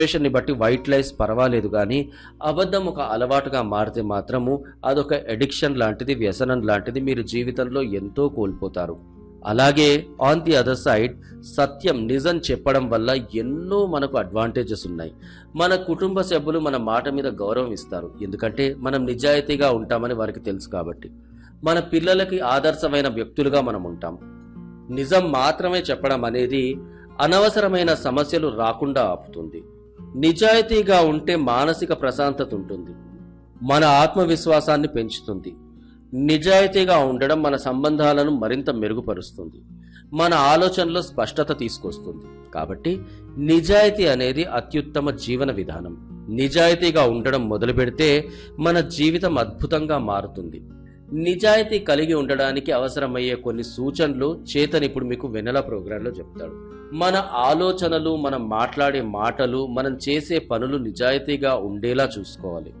సిచ్యువేషన్ని బట్టి వైట్ లైస్ పర్వాలేదు కానీ అబద్ధం ఒక అలవాటుగా మారితే మాత్రము అదొక ఎడిక్షన్ లాంటిది వ్యసనం లాంటిది మీరు జీవితంలో ఎంతో కోల్పోతారు అలాగే ఆన్ ది అదర్ సైడ్ సత్యం నిజం చెప్పడం వల్ల ఎన్నో మనకు అడ్వాంటేజెస్ ఉన్నాయి మన కుటుంబ సభ్యులు మన మాట మీద గౌరవం ఇస్తారు ఎందుకంటే మనం నిజాయితీగా ఉంటామని వారికి తెలుసు కాబట్టి మన పిల్లలకి ఆదర్శమైన వ్యక్తులుగా మనం ఉంటాం నిజం మాత్రమే చెప్పడం అనేది అనవసరమైన సమస్యలు రాకుండా ఆపుతుంది నిజాయితీగా ఉంటే మానసిక ప్రశాంతత ఉంటుంది మన ఆత్మవిశ్వాసాన్ని పెంచుతుంది నిజాయితీగా ఉండడం మన సంబంధాలను మరింత మెరుగుపరుస్తుంది మన ఆలోచనలో స్పష్టత తీసుకొస్తుంది కాబట్టి నిజాయితీ అనేది అత్యుత్తమ జీవన విధానం నిజాయితీగా ఉండడం మొదలు పెడితే మన జీవితం అద్భుతంగా మారుతుంది నిజాయితీ కలిగి ఉండడానికి అవసరమయ్యే కొన్ని సూచనలు చేతన్ ఇప్పుడు మీకు వెనెల ప్రోగ్రాంలో చెప్తాడు మన ఆలోచనలు మనం మాట్లాడే మాటలు మనం చేసే పనులు నిజాయితీగా ఉండేలా చూసుకోవాలి